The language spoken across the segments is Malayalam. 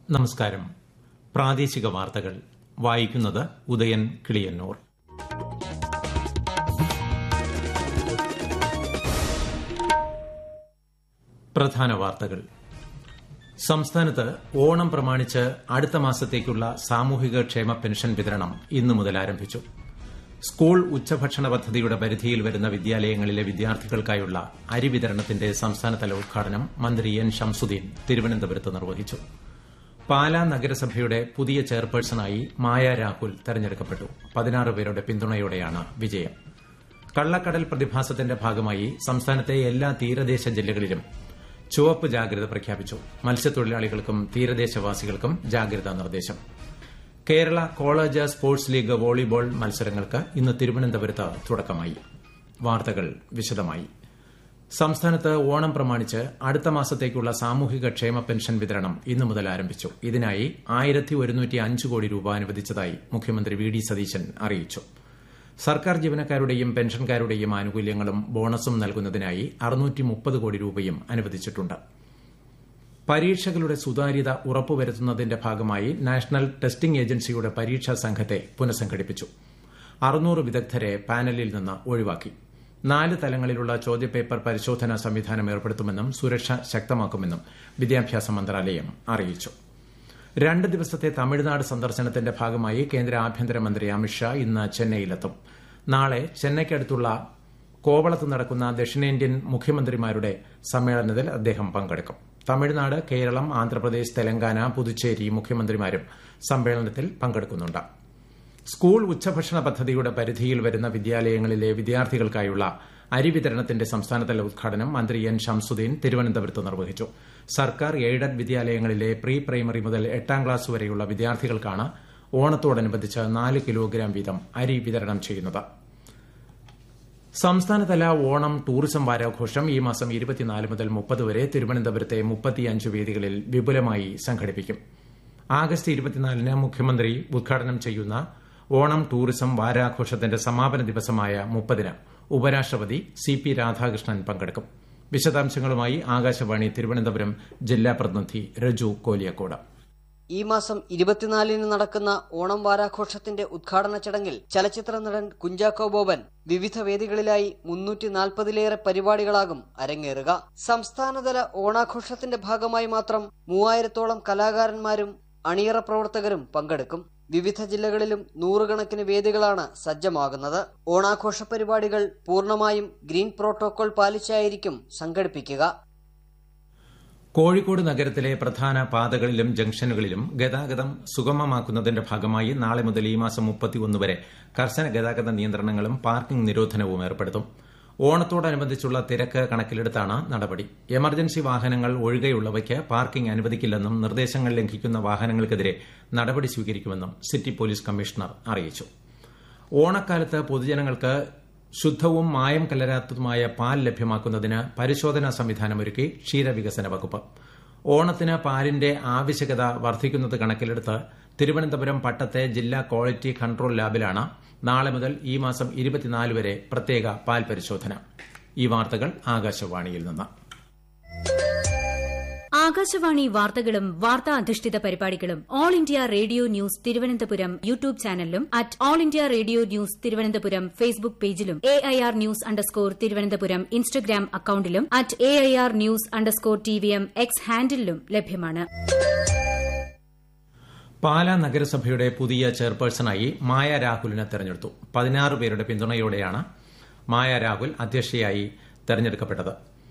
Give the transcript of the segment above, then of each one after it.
നമസ്കാരം പ്രാദേശിക വാർത്തകൾ വായിക്കുന്നത് ഉദയൻ കിളിയന്നൂർ പ്രധാന വാർത്തകൾ സംസ്ഥാനത്ത് ഓണം പ്രമാണിച്ച് അടുത്ത മാസത്തേക്കുള്ള സാമൂഹിക ക്ഷേമ പെൻഷൻ വിതരണം ഇന്നു മുതൽ ആരംഭിച്ചു സ്കൂൾ ഉച്ചഭക്ഷണ പദ്ധതിയുടെ പരിധിയിൽ വരുന്ന വിദ്യാലയങ്ങളിലെ വിദ്യാർത്ഥികൾക്കായുള്ള അരി വിതരണത്തിന്റെ സംസ്ഥാനതല ഉദ്ഘാടനം മന്ത്രി എൻ ഷംസുദ്ദീൻ തിരുവനന്തപുരത്ത് നിർവഹിച്ചു പാലാ നഗരസഭയുടെ പുതിയ ചെയർപേഴ്സണായി മായ രാഹുൽ തെരഞ്ഞെടുക്കപ്പെട്ടു പതിനാറ് പേരുടെ പിന്തുണയോടെയാണ് വിജയം കള്ളക്കടൽ പ്രതിഭാസത്തിന്റെ ഭാഗമായി സംസ്ഥാനത്തെ എല്ലാ തീരദേശ ജില്ലകളിലും ചുവപ്പ് ജാഗ്രത പ്രഖ്യാപിച്ചു മത്സ്യത്തൊഴിലാളികൾക്കും തീരദേശവാസികൾക്കും ജാഗ്രതാ നിർദ്ദേശം Kerala college sports league volleyball മത്സരങ്ങൾക്ക് ഇന്ന് തിരുവനന്തപുരത്ത് തുടക്കമായി വാർത്തകൾ വിശദമായി സംസ്ഥാനത്ത് ഓണം പ്രമാണിച്ച് അടുത്ത മാസത്തേക്കുള്ള സാമൂഹിക ക്ഷേമ പെൻഷൻ വിതരണം ഇന്നു മുതൽ ആരംഭിച്ചു ഇതിനായി ആയിരത്തി ഒരുന്നൂറ്റി അഞ്ച് കോടി രൂപ അനുവദിച്ചതായി മുഖ്യമന്ത്രി വി ഡി സതീശൻ അറിയിച്ചു സർക്കാർ ജീവനക്കാരുടെയും പെൻഷൻകാരുടെയും ആനുകൂല്യങ്ങളും ബോണസും നൽകുന്നതിനായി അറുന്നൂറ്റി മുപ്പത് കോടി രൂപയും അനുവദിച്ചിട്ടുണ്ട് പരീക്ഷകളുടെ സുതാര്യത ഉറപ്പുവരുത്തുന്നതിന്റെ ഭാഗമായി നാഷണൽ ടെസ്റ്റിംഗ് ഏജൻസിയുടെ പരീക്ഷാ സംഘത്തെ പുനഃസംഘടിപ്പിച്ചു അറുന്നൂറ് വിദഗ്ധരെ പാനലിൽ നിന്ന് ഒഴിവാക്കി നാല് തലങ്ങളിലുള്ള ചോദ്യപേപ്പർ പരിശോധനാ സംവിധാനം ഏർപ്പെടുത്തുമെന്നും സുരക്ഷ ശക്തമാക്കുമെന്നും വിദ്യാഭ്യാസ മന്ത്രാലയം അറിയിച്ചു രണ്ട് ദിവസത്തെ തമിഴ്നാട് സന്ദർശനത്തിന്റെ ഭാഗമായി കേന്ദ്ര ആഭ്യന്തരമന്ത്രി അമിത്ഷാ ഇന്ന് ചെന്നൈയിലെത്തും നാളെ ചെന്നൈക്കടുത്തുള്ള കോവളത്ത് നടക്കുന്ന ദക്ഷിണേന്ത്യൻ മുഖ്യമന്ത്രിമാരുടെ സമ്മേളനത്തിൽ അദ്ദേഹം പങ്കെടുക്കും തമിഴ്നാട് കേരളം ആന്ധ്രാപ്രദേശ് തെലങ്കാന പുതുച്ചേരി മുഖ്യമന്ത്രിമാരും സമ്മേളനത്തിൽ പങ്കെടുക്കുന്നുണ്ട് സ്കൂൾ ഉച്ചഭക്ഷണ പദ്ധതിയുടെ പരിധിയിൽ വരുന്ന വിദ്യാലയങ്ങളിലെ വിദ്യാർത്ഥികൾക്കായുള്ള അരി വിതരണത്തിന്റെ സംസ്ഥാനതല ഉദ്ഘാടനം മന്ത്രി എൻ ഷംസുദ്ദീൻ തിരുവനന്തപുരത്ത് നിർവഹിച്ചു സർക്കാർ എയ്ഡഡ് വിദ്യാലയങ്ങളിലെ പ്രീ പ്രൈമറി മുതൽ എട്ടാം ക്ലാസ് വരെയുള്ള വിദ്യാർത്ഥികൾക്കാണ് ഓണത്തോടനുബന്ധിച്ച് നാല് കിലോഗ്രാം വീതം അരി വിതരണം ചെയ്യുന്നത് സംസ്ഥാനതല ഓണം ടൂറിസം വാരാഘോഷം ഈ മാസം ഇരുപത്തിനാല് മുതൽ മുപ്പത് വരെ തിരുവനന്തപുരത്തെ മുപ്പത്തിയഞ്ച് വേദികളിൽ വിപുലമായി സംഘടിപ്പിക്കും ആഗസ്റ്റ് ഇരുപത്തിനാലിന് മുഖ്യമന്ത്രി ഉദ്ഘാടനം ചെയ്യുന്ന ഓണം ടൂറിസം വാരാഘോഷത്തിന്റെ സമാപന ദിവസമായ മുപ്പതിന് ഉപരാഷ്ട്രപതി സി പി രാധാകൃഷ്ണൻ പങ്കെടുക്കും വിശദാംശങ്ങളുമായി ആകാശവാണി തിരുവനന്തപുരം ജില്ലാ പ്രതിനിധി രജു കോലിയക്കോട് ഈ മാസം ഇരുപത്തിനാലിന് നടക്കുന്ന ഓണം വാരാഘോഷത്തിന്റെ ഉദ്ഘാടന ചടങ്ങിൽ ചലച്ചിത്ര നടൻ കുഞ്ചാക്കോ ബോബൻ വിവിധ വേദികളിലായി മുന്നൂറ്റി നാൽപ്പതിലേറെ പരിപാടികളാകും അരങ്ങേറുക സംസ്ഥാനതല ഓണാഘോഷത്തിന്റെ ഭാഗമായി മാത്രം മൂവായിരത്തോളം കലാകാരന്മാരും അണിയറ പ്രവർത്തകരും പങ്കെടുക്കും വിവിധ ജില്ലകളിലും നൂറുകണക്കിന് വേദികളാണ് സജ്ജമാകുന്നത് ഓണാഘോഷ പരിപാടികൾ പൂർണ്ണമായും ഗ്രീൻ പ്രോട്ടോകോൾ പാലിച്ചായിരിക്കും സംഘടിപ്പിക്കുക കോഴിക്കോട് നഗരത്തിലെ പ്രധാന പാതകളിലും ജംഗ്ഷനുകളിലും ഗതാഗതം സുഗമമാക്കുന്നതിന്റെ ഭാഗമായി നാളെ മുതൽ ഈ മാസം മുപ്പത്തിയൊന്ന് വരെ കർശന ഗതാഗത നിയന്ത്രണങ്ങളും പാർക്കിംഗ് നിരോധനവും ഏർപ്പെടുത്തും ഓണത്തോടനുബന്ധിച്ചുള്ള തിരക്ക് കണക്കിലെടുത്താണ് നടപടി എമർജൻസി വാഹനങ്ങൾ ഒഴികെയുള്ളവയ്ക്ക് പാർക്കിംഗ് അനുവദിക്കില്ലെന്നും നിർദ്ദേശങ്ങൾ ലംഘിക്കുന്ന വാഹനങ്ങൾക്കെതിരെ നടപടി സ്വീകരിക്കുമെന്നും സിറ്റി പോലീസ് കമ്മീഷണർ അറിയിച്ചു ഓണക്കാലത്ത് പൊതുജനങ്ങൾക്ക് ശുദ്ധവും മായം കലരാത്തതുമായ പാൽ ലഭ്യമാക്കുന്നതിന് പരിശോധനാ സംവിധാനമൊരുക്കി ക്ഷീരവികസന വകുപ്പ് ഓണത്തിന് പാലിന്റെ ആവശ്യകത വർദ്ധിക്കുന്നത് കണക്കിലെടുത്ത് തിരുവനന്തപുരം പട്ടത്തെ ജില്ലാ ക്വാളിറ്റി കൺട്രോൾ ലാബിലാണ് നാളെ മുതൽ ഈ മാസം ഇരുപത്തിനാല് വരെ പ്രത്യേക പാൽ പരിശോധന ഈ വാർത്തകൾ ആകാശവാണിയിൽ നിന്ന് ആകാശവാണി വാർത്തകളും വാർത്താ അധിഷ്ഠിത പരിപാടികളും All India Radio news Thiruvananthapuram YouTube ചാനലിലും at All India Radio news Thiruvananthapuram Facebook പേജിലും A I R news underscore Thiruvananthapuram Instagram അക്കൌണ്ടിലും at A I R news underscore T V M X ഹാൻഡിലും ലഭ്യമാണ് പാലാ നഗരസഭയുടെ പുതിയ ചെയർപേഴ്സണായി മായ രാഹുലിനെ തെരഞ്ഞെടുത്തു പതിനാറ് പേരുടെ പിന്തുണയോടെയാണ് മായ രാഹുൽ അധ്യക്ഷയായി തെരഞ്ഞെടുക്കപ്പെട്ടത്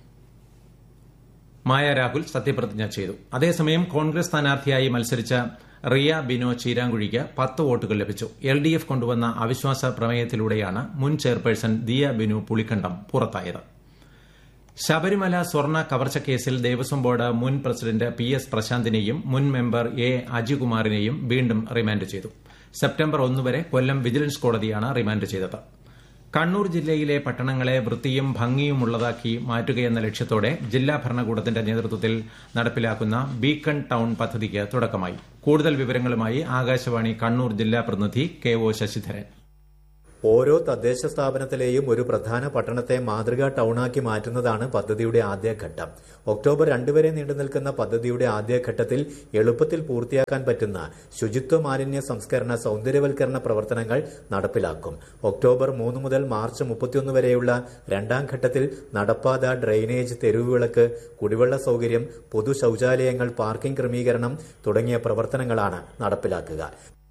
മായ രാഹുൽ സത്യപ്രതിജ്ഞ ചെയ്തു അതേസമയം കോൺഗ്രസ് സ്ഥാനാർത്ഥിയായി മത്സരിച്ച റിയ ബിനോ ചീരാങ്കുഴിക്ക് പത്ത് വോട്ടുകൾ ലഭിച്ചു എൽ ഡി എഫ് കൊണ്ടുവന്ന അവിശ്വാസ പ്രമേയത്തിലൂടെയാണ് മുൻ ചെയർപേഴ്സൺ ദിയ ബിനു പുളിക്കണ്ടം പുറത്തായത് ശബരിമല സ്വർണ്ണ കവർച്ചക്കേസിൽ ദേവസ്വം ബോർഡ് മുൻ പ്രസിഡന്റ് പി എസ് പ്രശാന്തിനെയും മുൻ മെമ്പർ എ അജികുമാറിനെയും വീണ്ടും റിമാൻഡ് ചെയ്തു സെപ്റ്റംബർ ഒന്ന് വരെ കൊല്ലം വിജിലൻസ് കോടതിയാണ് റിമാൻഡ് ചെയ്തത് കണ്ണൂർ ജില്ലയിലെ പട്ടണങ്ങളെ വൃത്തിയും ഭംഗിയുമുള്ളതാക്കി മാറ്റുകയെന്ന ലക്ഷ്യത്തോടെ ജില്ലാ ഭരണകൂടത്തിന്റെ നേതൃത്വത്തിൽ നടപ്പിലാക്കുന്ന ബീക്കൺ ടൌൺ പദ്ധതിക്ക് തുടക്കമായി കൂടുതൽ വിവരങ്ങളുമായി ആകാശവാണി കണ്ണൂർ ജില്ലാ പ്രതിനിധി കെ ഒ ശശിധരൻ ഓരോ തദ്ദേശ സ്ഥാപനത്തിലെയും ഒരു പ്രധാന പട്ടണത്തെ മാതൃകാ ടൌണാക്കി മാറ്റുന്നതാണ് പദ്ധതിയുടെ ആദ്യഘട്ടം ഒക്ടോബർ രണ്ട് വരെ നീണ്ടു നിൽക്കുന്ന പദ്ധതിയുടെ ആദ്യഘട്ടത്തിൽ എളുപ്പത്തിൽ പൂർത്തിയാക്കാൻ പറ്റുന്ന ശുചിത്വ മാലിന്യ സംസ്കരണ സൌന്ദര്യവൽക്കരണ പ്രവർത്തനങ്ങൾ നടപ്പിലാക്കും ഒക്ടോബർ മൂന്ന് മുതൽ മാർച്ച് മുപ്പത്തിയൊന്ന് വരെയുള്ള രണ്ടാം ഘട്ടത്തിൽ നടപ്പാത ഡ്രെയിനേജ് തെരുവുവിളക്ക് കുടിവെള്ള സൌകര്യം പൊതു ശൌചാലയങ്ങൾ പാർക്കിംഗ് ക്രമീകരണം തുടങ്ങിയ പ്രവർത്തനങ്ങളാണ് നടപ്പിലാക്കുക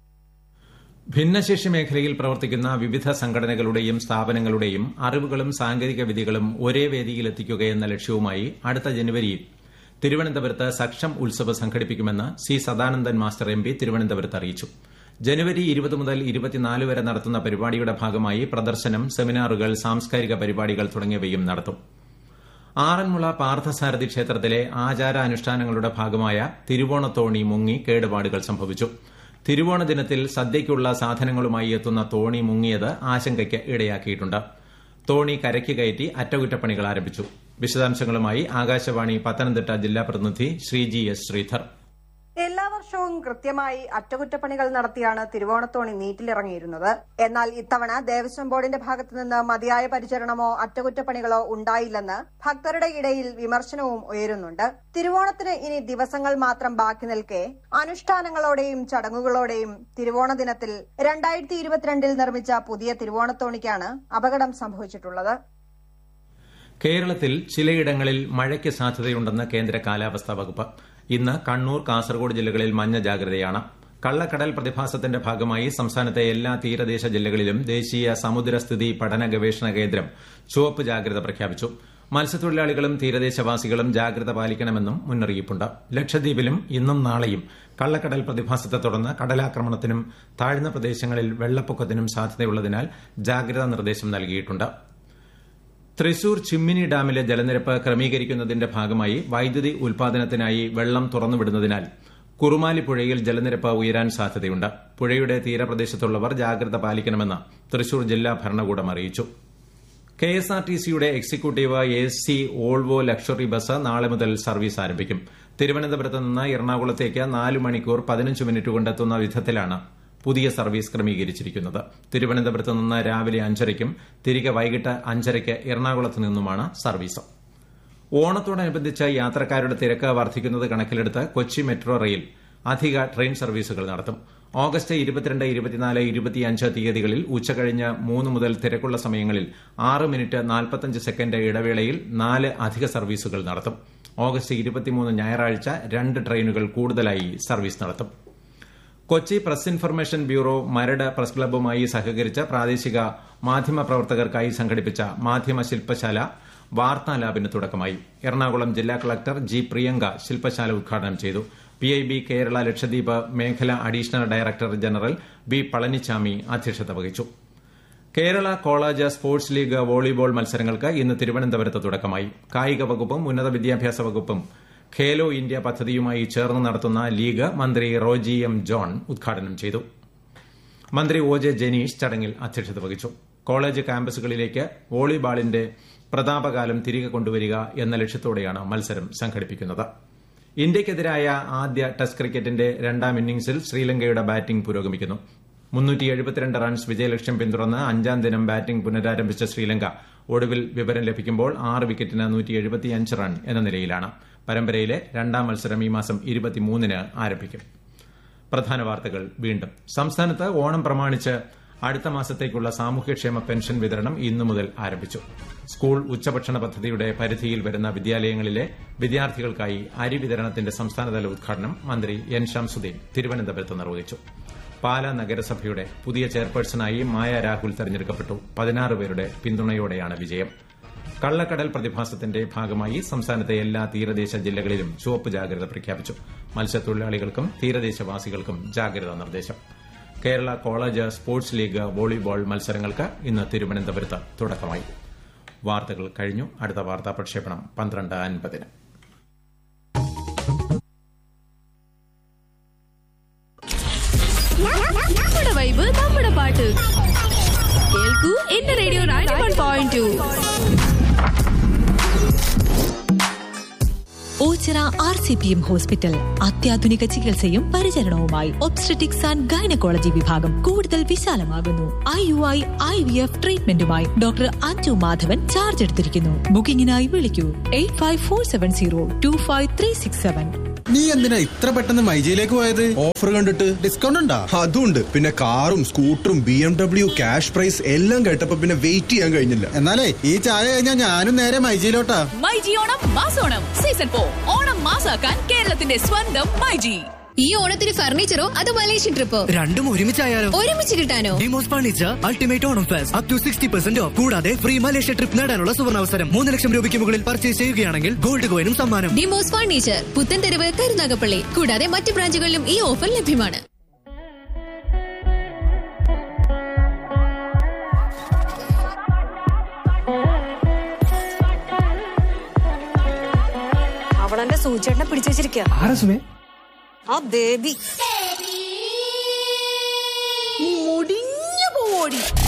ഭിന്നശേഷി മേഖലയിൽ പ്രവർത്തിക്കുന്ന വിവിധ സംഘടനകളുടെയും സ്ഥാപനങ്ങളുടെയും അറിവുകളും സാങ്കേതിക വിദ്യകളും ഒരേ വേദിയിലെത്തിക്കുകയെന്ന ലക്ഷ്യവുമായി അടുത്ത ജനുവരിയിൽ തിരുവനന്തപുരത്ത് സക്ഷം ഉത്സവ് സംഘടിപ്പിക്കുമെന്ന് C Sadanandan master M P തിരുവനന്തപുരത്ത് അറിയിച്ചു ജനുവരി ഇരുപത് മുതൽ ഇരുപത്തിനാല് വരെ നടത്തുന്ന പരിപാടിയുടെ ഭാഗമായി പ്രദർശനം സെമിനാറുകൾ സാംസ്കാരിക പരിപാടികൾ തുടങ്ങിയവയും നടത്തും ആറന്മുള പാർത്ഥസാരഥി ക്ഷേത്രത്തിലെ ആചാരാനുഷ്ഠാനങ്ങളുടെ ഭാഗമായ തിരുവോണത്തോണി മുങ്ങി കേടുപാടുകൾ സംഭവിച്ചു തിരുവോണ ദിനത്തിൽ സദ്യയ്ക്കുള്ള സാധനങ്ങളുമായി എത്തുന്ന തോണി മുങ്ങിയത് ആശങ്കയ്ക്ക് ഇടയാക്കിയിട്ടുണ്ട് തോണി കരയ്ക്ക് കയറ്റി അറ്റകുറ്റപ്പണികൾ ആരംഭിച്ചു വിശദാംശങ്ങളുമായി ആകാശവാണി പത്തനംതിട്ട ജില്ലാ പ്രതിനിധി ശ്രീജി എസ് ശ്രീധർ എല്ലാ വർഷവും കൃത്യമായി അറ്റകുറ്റപ്പണികൾ നടത്തിയാണ് തിരുവോണത്തോണി നീറ്റിലിറങ്ങിയിരുന്നത് എന്നാൽ ഇത്തവണ ദേവസ്വം ബോർഡിന്റെ ഭാഗത്തുനിന്ന് മതിയായ പരിചരണമോ അറ്റകുറ്റപ്പണികളോ ഉണ്ടായില്ലെന്ന് ഭക്തരുടെ ഇടയിൽ വിമർശനവും ഉയരുന്നുണ്ട് തിരുവോണത്തിന് ഇനി ദിവസങ്ങൾ മാത്രം ബാക്കി നിൽക്കെ അനുഷ്ഠാനങ്ങളോടെയും ചടങ്ങുകളോടെയും തിരുവോണ ദിനത്തിൽ രണ്ടായിരത്തി ഇരുപത്തിരണ്ടിൽ നിർമ്മിച്ച പുതിയ തിരുവോണത്തോണിക്കാണ് അപകടം സംഭവിച്ചിട്ടുള്ളത് കേരളത്തിൽ ചിലയിടങ്ങളിൽ മഴയ്ക്ക് സാധ്യതയുണ്ടെന്ന് കേന്ദ്ര കാലാവസ്ഥാ വകുപ്പ് ഇന്ന് കണ്ണൂർ കാസർഗോഡ് ജില്ലകളിൽ മഞ്ഞ ജാഗ്രതയാണ് കള്ളക്കടൽ പ്രതിഭാസത്തിന്റെ ഭാഗമായി സംസ്ഥാനത്തെ എല്ലാ തീരദേശ ജില്ലകളിലും ദേശീയ സമുദ്രസ്ഥിതി പഠന ഗവേഷണ കേന്ദ്രം ചുവപ്പ് ജാഗ്രത പ്രഖ്യാപിച്ചു മത്സ്യത്തൊഴിലാളികളും തീരദേശവാസികളും ജാഗ്രത പാലിക്കണമെന്നും മുന്നറിയിപ്പുണ്ട് ലക്ഷദ്വീപിലും ഇന്നും നാളെയും കള്ളക്കടൽ പ്രതിഭാസത്തെ തുടർന്ന് കടലാക്രമണത്തിനും താഴ്ന്ന പ്രദേശങ്ങളിൽ വെള്ളപ്പൊക്കത്തിനും സാധ്യതയുള്ളതിനാൽ ജാഗ്രതാ നിർദ്ദേശം നൽകിയിട്ടുണ്ട് തൃശൂർ ചിമ്മിനി ഡാമിലെ ജലനിരപ്പ് ക്രമീകരിക്കുന്നതിന്റെ ഭാഗമായി വൈദ്യുതി ഉൽപാദനത്തിനായി വെള്ളം തുറന്നുവിടുന്നതിനാൽ കുറുമാലി പുഴയിൽ ജലനിരപ്പ് ഉയരാൻ സാധ്യതയുണ്ട് പുഴയുടെ തീരപ്രദേശത്തുള്ളവർ ജാഗ്രത പാലിക്കണമെന്ന് തൃശൂർ ജില്ലാ ഭരണകൂടം അറിയിച്ചു കെഎസ്ആർടിസിയുടെ executive A C Volvo luxury bus നാളെ മുതൽ സർവീസ് ആരംഭിക്കും തിരുവനന്തപുരത്ത് നിന്ന് എറണാകുളത്തേക്ക് നാല് മണിക്കൂർ പതിനഞ്ച് മിനിറ്റ് കൊണ്ടെത്തുന്ന വിധത്തിലാണ് പുതിയ സർവീസ് ക്രമീകരിച്ചിരിക്കുന്നത് തിരുവനന്തപുരത്ത് നിന്ന് രാവിലെ അഞ്ചരയ്ക്കും തിരികെ വൈകിട്ട് അഞ്ചരയ്ക്ക് എറണാകുളത്ത് നിന്നുമാണ് സർവീസ് ഓണത്തോടനുബന്ധിച്ച് യാത്രക്കാരുടെ തിരക്ക് വർദ്ധിക്കുന്നത് കണക്കിലെടുത്ത് കൊച്ചി മെട്രോ റെയിൽ അധിക ട്രെയിൻ സർവീസുകൾ നടത്തും ഓഗസ്റ്റ് ഇരുപത്തിരണ്ട് ഇരുപത്തിനാല് ഇരുപത്തിയഞ്ച് തീയതികളിൽ ഉച്ചകഴിഞ്ഞ് മൂന്ന് മുതൽ തിരക്കുള്ള സമയങ്ങളിൽ ആറ് മിനിറ്റ് നാൽപ്പത്തഞ്ച് സെക്കൻഡ് ഇടവേളയിൽ നാല് അധിക സർവീസുകൾ നടത്തും ഓഗസ്റ്റ് ഇരുപത്തിമൂന്ന് ഞായറാഴ്ച രണ്ട് ട്രെയിനുകൾ കൂടുതലായി സർവീസ് നടത്തും Kochi press information bureau Maradu press ക്ലബ്ബുമായി സഹകരിച്ച് പ്രാദേശിക മാധ്യമ പ്രവർത്തകർക്കായി സംഘടിപ്പിച്ച മാധ്യമ ശില്പശാല വാർത്താ ലാബിന് തുടക്കമായി എറണാകുളം ജില്ലാ കളക്ടർ ജി പ്രിയങ്ക ശില്പശാല ഉദ്ഘാടനം ചെയ്തു പിഐബി കേരള ലക്ഷദ്വീപ് മേഖല additional director general B Palanichami അധ്യക്ഷത വഹിച്ചു Kerala college sports league volleyball മത്സരങ്ങൾക്ക് ഇന്ന് തിരുവനന്തപുരത്ത് തുടക്കമായി കായിക വകുപ്പും ഉന്നത വിദ്യാഭ്യാസ വകുപ്പും ഖേലോ ഇന്ത്യ പദ്ധതിയുമായി ചേർന്ന് നടത്തുന്ന ലീഗ് മന്ത്രി റോജി എം ജോൺ ഉദ്ഘാടനം ചെയ്തു മന്ത്രി ഒ ജെ ജനീഷ് ചടങ്ങിൽ അധ്യക്ഷത വഹിച്ചു കോളേജ് ക്യാമ്പസുകളിലേക്ക് വോളിബാളിന്റെ പ്രതാപകാലം തിരികെ കൊണ്ടുവരിക എന്ന ലക്ഷ്യത്തോടെയാണ് മത്സരം സംഘടിപ്പിക്കുന്നത് ഇന്ത്യയ്ക്കെതിരായ ആദ്യ ടെസ്റ്റ് ക്രിക്കറ്റിന്റെ രണ്ടാം ഇന്നിംഗ്സിൽ ശ്രീലങ്കയുടെ ബാറ്റിംഗ് പുരോഗമിക്കുന്നു റൺസ് വിജയലക്ഷ്യം പിന്തുടർന്ന് അഞ്ചാം ദിനം ബാറ്റിംഗ് പുനരാരംഭിച്ച ശ്രീലങ്ക ഒടുവിൽ വിവരം ലഭിക്കുമ്പോൾ ആറ് വിക്കറ്റിന് റൺ എന്ന നിലയിലാണ് പരമ്പരയിലെ രണ്ടാം മത്സരം ഈ മാസം ഇരുപത്തിമൂന്നിന് ആരംഭിക്കും പ്രധാന വാർത്തകൾ വീണ്ടും സംസ്ഥാനത്ത് ഓണം പ്രമാണിച്ച് അടുത്ത മാസത്തേക്കുള്ള സാമൂഹ്യക്ഷേമ പെൻഷൻ വിതരണം ഇന്നു മുതൽ ആരംഭിച്ചു സ്കൂൾ ഉച്ചഭക്ഷണ പദ്ധതിയുടെ പരിധിയിൽ വരുന്ന വിദ്യാലയങ്ങളിലെ വിദ്യാർത്ഥികൾക്കായി അരി വിതരണത്തിന്റെ സംസ്ഥാനതല ഉദ്ഘാടനം മന്ത്രി എൻ ഷംസുദ്ദീൻ തിരുവനന്തപുരത്ത് നിർവഹിച്ചു പാലാ നഗരസഭയുടെ പുതിയ ചെയർപേഴ്സണായി മായ രാഹുൽ തെരഞ്ഞെടുക്കപ്പെട്ടു പതിനാറ് പേരുടെ പിന്തുണയോടെയാണ് വിജയം കള്ളക്കടൽ പ്രതിഭാസത്തിന്റെ ഭാഗമായി സംസ്ഥാനത്തെ എല്ലാ തീരദേശ ജില്ലകളിലും ചുവപ്പ് ജാഗ്രത പ്രഖ്യാപിച്ചു മത്സ്യത്തൊഴിലാളികൾക്കും തീരദേശവാസികൾക്കും ജാഗ്രതാ നിർദ്ദേശം Kerala college sports league volleyball മത്സരങ്ങൾക്ക് ഇന്ന് തിരുവനന്തപുരത്ത് തുടക്കമായി വാർത്തകൾ കഴിഞ്ഞു അടുത്ത വാർത്താ പ്രക്ഷേപണം പന്ത്രണ്ട് അൻപതിന് നമ്മുടെ വൈബ് നമ്മുടെ പാട്ട് കേൾക്കൂ എന്റെ radio ninety one point two Ochira R C P M hospital അത്യാധുനിക ചികിത്സയും പരിചരണവുമായി ഒബ്സ്ട്രറ്റിക്സ് ആൻഡ് ഗൈനക്കോളജി വിഭാഗം കൂടുതൽ വിശാലമാകുന്നു I U I I V F ട്രീറ്റ്മെന്റുമായി ഡോക്ടർ അഞ്ജു മാധവൻ ചാർജ് എടുത്തിരിക്കുന്നു ബുക്കിംഗിനായി വിളിക്കൂ eight five four seven zero two five three six seven നീ എന്തിനാ ഇത്ര പെട്ടെന്ന് മൈജിയിലേക്ക് പോയത് ഓഫർ കണ്ടിട്ട് ഡിസ്കൗണ്ട് ഉണ്ടാ അതുണ്ട് പിന്നെ കാറും സ്കൂട്ടറും B M W cash prize എല്ലാം കേട്ടപ്പോ പിന്നെ വെയിറ്റ് ചെയ്യാൻ കഴിഞ്ഞില്ല എന്നാലേ ഈ ചായ കഴിഞ്ഞാൽ ഞാനും നേരെ മൈജിയിലോട്ടാ മൈജി ഓണം മാസോണം സീസൺ ഫോർ ഓണം മാസാക്കാൻ കേരളത്തിന്റെ സ്വന്തം മൈജി ഈ ഓണത്തിന് ഫർണിച്ചറോ അതോ മലേഷ്യൻ ട്രിപ്പോ രണ്ടും ഒരുമിച്ചായാലോ ഒരുമിച്ച് കിട്ടാനോ ഡിമോസ് furniture ultimate Onam fest up to sixty percent off കൂടാതെ ഫ്രീ മലേഷ്യ ട്രിപ്പ് നേടാനുള്ള സുവർണാവസരം മൂന്ന് ലക്ഷം രൂപയ്ക്ക് മുകളിൽ പർച്ചേസ് ചെയ്യുകയാണെങ്കിൽ ഗോൾഡ് കോയിനും സമ്മാനം ഡിമോസ് ഫർണിച്ചർ പുത്തൻതെരുവ് കരുനാഗപ്പള്ളി കൂടാതെ മറ്റ് ബ്രാഞ്ചുകളിലും ഈ ഓഫർ ലഭ്യമാണ് അവളെന്റെ സൂചേട്ടനെ പിടിച്ചു വെച്ചിരിക്കുക ആ ബേബി മുടിഞ്ഞു പോടി